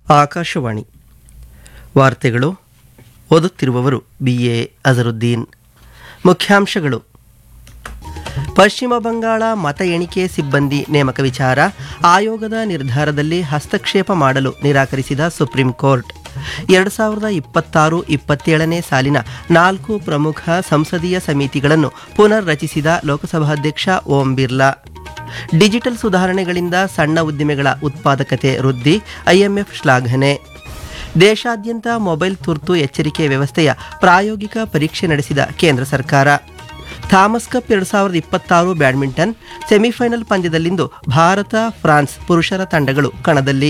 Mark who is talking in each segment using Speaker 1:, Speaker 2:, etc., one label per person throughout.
Speaker 1: ಆಕಾಶವಾಣಿ ವಾರ್ತೆಗಳು ಓದುತ್ತಿರುವವರು B A Azharuddin ಮುಖ್ಯಾಂಶಗಳು ಪಶ್ಚಿಮ ಬಂಗಾಳ ಮತ ಎಣಿಕೆ ಸಿಬ್ಬಂದಿ ನೇಮಕ ವಿಚಾರ ಆಯೋಗದ ನಿರ್ಧಾರದಲ್ಲಿ ಹಸ್ತಕ್ಷೇಪ ಮಾಡಲು ನಿರಾಕರಿಸಿದ ಸುಪ್ರೀಂ ಕೋರ್ಟ್ ಎರಡು ಸಾವಿರದ ಇಪ್ಪತ್ತಾರು ಇಪ್ಪತ್ತೇಳನೇ ಸಾಲಿನ ನಾಲ್ಕು ಪ್ರಮುಖ ಸಂಸದೀಯ ಸಮಿತಿಗಳನ್ನು ಪುನರ್ ರಚಿಸಿದ ಲೋಕಸಭಾಧ್ಯಕ್ಷ ಓಂ ಬಿರ್ಲಾ ಡಿಜಿಟಲ್ ಸುಧಾರಣೆಗಳಿಂದ ಸಣ್ಣ ಉದ್ದಿಮೆಗಳ ಉತ್ಪಾದಕತೆ ವೃದ್ಧಿ ಐಎಂಎಫ್ ಶ್ಲಾಘನೆ ದೇಶಾದ್ಯಂತ ಮೊಬೈಲ್ ತುರ್ತು ಎಚ್ಚರಿಕೆ ವ್ಯವಸ್ಥೆಯ ಪ್ರಾಯೋಗಿಕ ಪರೀಕ್ಷೆ ನಡೆಸಿದ ಕೇಂದ್ರ ಸರ್ಕಾರ ಥಾಮಸ್ ಕಪ್ ಎರಡು ಸಾವಿರದ ಇಪ್ಪತ್ತಾರು ಬ್ಯಾಡ್ಮಿಂಟನ್ ಸೆಮಿಫೈನಲ್ ಪಂದ್ಯದಲ್ಲಿಂದು ಭಾರತ ಫ್ರಾನ್ಸ್ ಪುರುಷರ ತಂಡಗಳು ಕಣದಲ್ಲಿ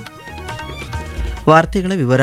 Speaker 1: ವಾರ್ತೆಗಳ ವಿವರ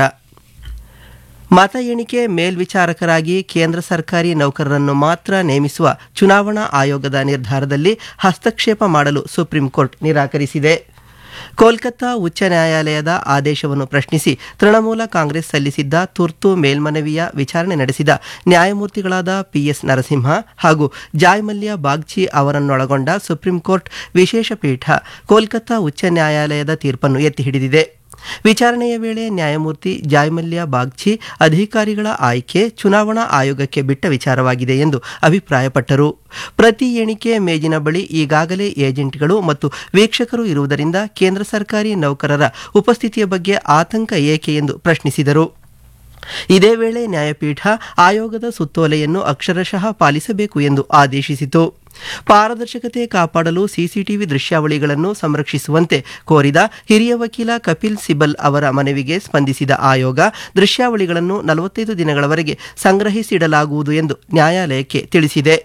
Speaker 1: ಮತ ಎಣಿಕೆ ಮೇಲ್ವಿಚಾರಕರಾಗಿ ಕೇಂದ್ರ ಸರ್ಕಾರಿ ನೌಕರರನ್ನು ಮಾತ್ರ ನೇಮಿಸುವ ಚುನಾವಣಾ ಆಯೋಗದ ನಿರ್ಧಾರದಲ್ಲಿ ಹಸ್ತಕ್ಷೇಪ ಮಾಡಲು ಸುಪ್ರೀಂ ಕೋರ್ಟ್ ನಿರಾಕರಿಸಿದೆ ಕೋಲ್ಕತ್ತಾ ಉಚ್ಚ ನ್ಯಾಯಾಲಯದ ಆದೇಶವನ್ನು ಪ್ರಶ್ನಿಸಿ ತೃಣಮೂಲ ಕಾಂಗ್ರೆಸ್ ಸಲ್ಲಿಸಿದ್ದ ತುರ್ತು ಮೇಲ್ಮನವಿಯ ವಿಚಾರಣೆ ನಡೆಸಿದ ನ್ಯಾಯಮೂರ್ತಿಗಳಾದ ಪಿಎಸ್ ನರಸಿಂಹ ಹಾಗೂ ಜಾಯ್ ಮಲ್ಯ ಬಾಗ್ಚಿ ಅವರನ್ನೊಳಗೊಂಡ ಸುಪ್ರೀಂ ಕೋರ್ಟ್ ವಿಶೇಷ ಪೀಠ ಕೋಲ್ಕತ್ತಾ ಉಚ್ಚ ನ್ಯಾಯಾಲಯದ ತೀರ್ಪನ್ನು ಎತ್ತಿ ಹಿಡಿದಿದೆ ವಿಚಾರಣೆಯ ವೇಳೆ ನ್ಯಾಯಮೂರ್ತಿ ಜಾಯ್ಮಲ್ಯ ಬಾಗ್ಚಿ ಅಧಿಕಾರಿಗಳ ಆಯ್ಕೆ ಚುನಾವಣಾ ಆಯೋಗಕ್ಕೆ ಬಿಟ್ಟ ವಿಚಾರವಾಗಿದೆ ಎಂದು ಅಭಿಪ್ರಾಯಪಟ್ಟರು ಪ್ರತಿ ಎಣಿಕೆ ಮೇಜಿನ ಬಳಿ ಈಗಾಗಲೇ ಏಜೆಂಟ್ಗಳು ಮತ್ತು ವೀಕ್ಷಕರು ಇರುವುದರಿಂದ ಕೇಂದ್ರ ಸರ್ಕಾರಿ ನೌಕರರ ಉಪಸ್ಥಿತಿಯ ಬಗ್ಗೆ ಆತಂಕ ಏಕೆ ಎಂದು ಪ್ರಶ್ನಿಸಿದರು ಇದೇ ವೇಳೆ ನ್ಯಾಯಪೀಠ ಆಯೋಗದ ಸುತ್ತೋಲೆಯನ್ನು ಅಕ್ಷರಶಃ ಪಾಲಿಸಬೇಕು ಎಂದು ಆದೇಶಿಸಿತು ಪಾರದರ್ಶಕತೆ ಕಾಪಾಡಲು ಸಿಸಿಟಿವಿ ದೃಶ್ಯಾವಳಿಗಳನ್ನು ಸಂರಕ್ಷಿಸುವಂತೆ ಕೋರಿದ ಹಿರಿಯ ವಕೀಲ ಕಪಿಲ್ ಸಿಬಲ್ ಅವರ ಮನವಿಗೆ ಸ್ಪಂದಿಸಿದ ಆಯೋಗ ದೃಶ್ಯಾವಳಿಗಳನ್ನು ನಲವತ್ತೈದು ದಿನಗಳವರೆಗೆ ಸಂಗ್ರಹಿಸಿಡಲಾಗುವುದು ಎಂದು ನ್ಯಾಯಾಲಯಕ್ಕೆ ತಿಳಿಸಿದೆ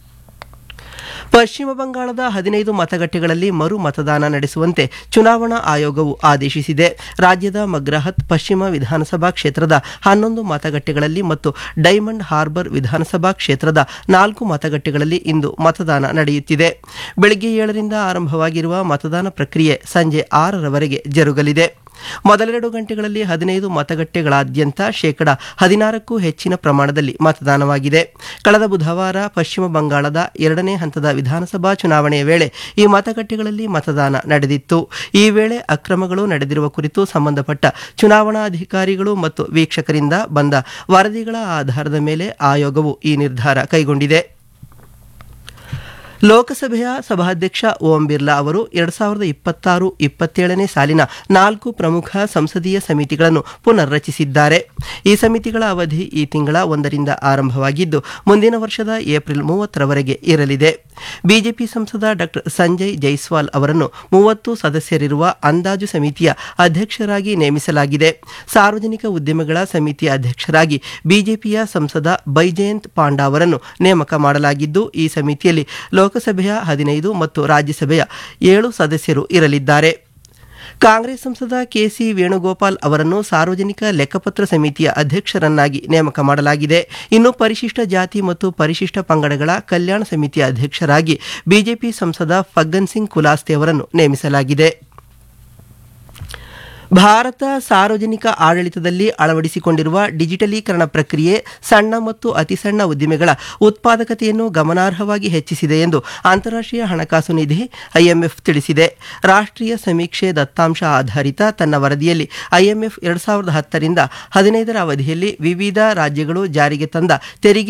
Speaker 1: ಪಶ್ಚಿಮ ಬಂಗಾಳದ ಹದಿನೈದು ಮತಗಟ್ಟೆಗಳಲ್ಲಿ ಮರು ಮತದಾನ ನಡೆಸುವಂತೆ ಚುನಾವಣಾ ಆಯೋಗವು ಆದೇಶಿಸಿದೆ ರಾಜ್ಯದ ಮಗ್ರಹತ್ ಪಶ್ಚಿಮ ವಿಧಾನಸಭಾ ಕ್ಷೇತ್ರದ ಹನ್ನೊಂದು ಮತಗಟ್ಟೆಗಳಲ್ಲಿ ಮತ್ತು ಡೈಮಂಡ್ ಹಾರ್ಬರ್ ವಿಧಾನಸಭಾ ಕ್ಷೇತ್ರದ ನಾಲ್ಕು ಮತಗಟ್ಟೆಗಳಲ್ಲಿ ಇಂದು ಮತದಾನ ನಡೆಯುತ್ತಿದೆ ಬೆಳಗ್ಗೆ ಏಳರಿಂದ ಆರಂಭವಾಗಿರುವ ಮತದಾನ ಪ್ರಕ್ರಿಯೆ ಸಂಜೆ ಆರರವರೆಗೆ ಜರುಗಲಿದೆ ಮೊದಲೆರಡು ಗಂಟೆಗಳಲ್ಲಿ ಹದಿನೈದು ಮತಗಟ್ಟೆಗಳಾದ್ಯಂತ ಶೇಕಡ ಹದಿನಾರಕ್ಕೂ ಹೆಚ್ಚಿನ ಪ್ರಮಾಣದಲ್ಲಿ ಮತದಾನವಾಗಿದೆ ಕಳೆದ ಬುಧವಾರ ಪಶ್ಚಿಮ ಬಂಗಾಳದ ಎರಡನೇ ಹಂತದ ವಿಧಾನಸಭಾ ಚುನಾವಣೆಯ ವೇಳೆ ಈ ಮತಗಟ್ಟೆಗಳಲ್ಲಿ ಮತದಾನ ನಡೆದಿತ್ತು ಈ ವೇಳೆ ಅಕ್ರಮಗಳು ನಡೆದಿರುವ ಕುರಿತು ಸಂಬಂಧಪಟ್ಟ ಚುನಾವಣಾಧಿಕಾರಿಗಳು ಮತ್ತು ವೀಕ್ಷಕರಿಂದ ಬಂದ ವರದಿಗಳ ಆಧಾರದ ಮೇಲೆ ಆಯೋಗವು ಈ ನಿರ್ಧಾರ ಕೈಗೊಂಡಿದೆ ಲೋಕಸಭೆಯ ಸಭಾಧ್ಯಕ್ಷ ಓಂ ಬಿರ್ಲಾ ಅವರು ಎರಡು ಸಾವಿರದ ಇಪ್ಪತ್ತಾರು ಇಪ್ಪತ್ತೇಳನೇ ಸಾಲಿನ ನಾಲ್ಕು ಪ್ರಮುಖ ಸಂಸದೀಯ ಸಮಿತಿಗಳನ್ನು ಪುನರ್ ರಚಿಸಿದ್ದಾರೆ ಈ ಸಮಿತಿಗಳ ಅವಧಿ ಈ ತಿಂಗಳ ಒಂದರಿಂದ ಆರಂಭವಾಗಿದ್ದು ಮುಂದಿನ ವರ್ಷದ ಏಪ್ರಿಲ್ ಮೂವತ್ತರವರೆಗೆ ಇರಲಿದೆ ಬಿಜೆಪಿ ಸಂಸದ ಡಾಕ್ಟರ್ ಸಂಜಯ್ ಜೈಸ್ವಾಲ್ ಅವರನ್ನು ಮೂವತ್ತು ಸದಸ್ಯರಿರುವ ಅಂದಾಜು ಸಮಿತಿಯ ಅಧ್ಯಕ್ಷರಾಗಿ ನೇಮಿಸಲಾಗಿದೆ ಸಾರ್ವಜನಿಕ ಉದ್ಯಮಗಳ ಸಮಿತಿಯ ಅಧ್ಯಕ್ಷರಾಗಿ ಬಿಜೆಪಿಯ ಸಂಸದ ಬೈಜಯಂತ್ ಪಾಂಡಾ ಅವರನ್ನು ನೇಮಕ ಮಾಡಲಾಗಿದ್ದು ಈ ಸಮಿತಿಯಲ್ಲಿ ಲೋಕಸಭೆಯ ಹದಿನೈದು ಮತ್ತು ರಾಜ್ಯಸಭೆಯ ಏಳು ಸದಸ್ಯರು ಇರಲಿದ್ದಾರೆ ಕಾಂಗ್ರೆಸ್ ಸಂಸದ ಕೆಸಿ ವೇಣುಗೋಪಾಲ್ ಅವರನ್ನು ಸಾರ್ವಜನಿಕ ಲೆಕ್ಕಪತ್ರ ಸಮಿತಿಯ ಅಧ್ಯಕ್ಷರನ್ನಾಗಿ ನೇಮಕ ಮಾಡಲಾಗಿದೆ ಇನ್ನು ಪರಿಶಿಷ್ಟ ಜಾತಿ ಮತ್ತು ಪರಿಶಿಷ್ಟ ಪಂಗಡಗಳ ಕಲ್ಯಾಣ ಸಮಿತಿಯ ಅಧ್ಯಕ್ಷರಾಗಿ ಬಿಜೆಪಿ ಸಂಸದ ಫಗ್ಗನ್ ಸಿಂಗ್ ಕುಲಾಸ್ತೆ ಅವರನ್ನು ನೇಮಿಸಲಾಗಿದೆ ಭಾರತ ಸಾರ್ವಜನಿಕ ಆಡಳಿತದಲ್ಲಿ ಅಳವಡಿಸಿಕೊಂಡಿರುವ ಡಿಜಿಟಲೀಕರಣ ಪ್ರಕ್ರಿಯೆ ಸಣ್ಣ ಮತ್ತು ಅತಿಸಣ್ಣ ಉದ್ದಿಮೆಗಳ ಉತ್ಪಾದಕತೆಯನ್ನು ಗಮನಾರ್ಹವಾಗಿ ಹೆಚ್ಚಿಸಿದೆ ಎಂದು ಅಂತಾರಾಷ್ಟ್ರೀಯ ಹಣಕಾಸು ನಿಧಿ ಐಎಂಎಫ್ ತಿಳಿಸಿದೆ ರಾಷ್ಟ್ರೀಯ ಸಮೀಕ್ಷೆ ದತ್ತಾಂಶ ಆಧಾರಿತ ತನ್ನ ವರದಿಯಲ್ಲಿ ಐಎಂಎಫ್ ಎರಡು ಸಾವಿರದ ಹತ್ತರಿಂದ ಹದಿನೈದರ ಅವಧಿಯಲ್ಲಿ ವಿವಿಧ ರಾಜ್ಯಗಳು ಜಾರಿಗೆ ತಂದ ತೆರಿಗೆ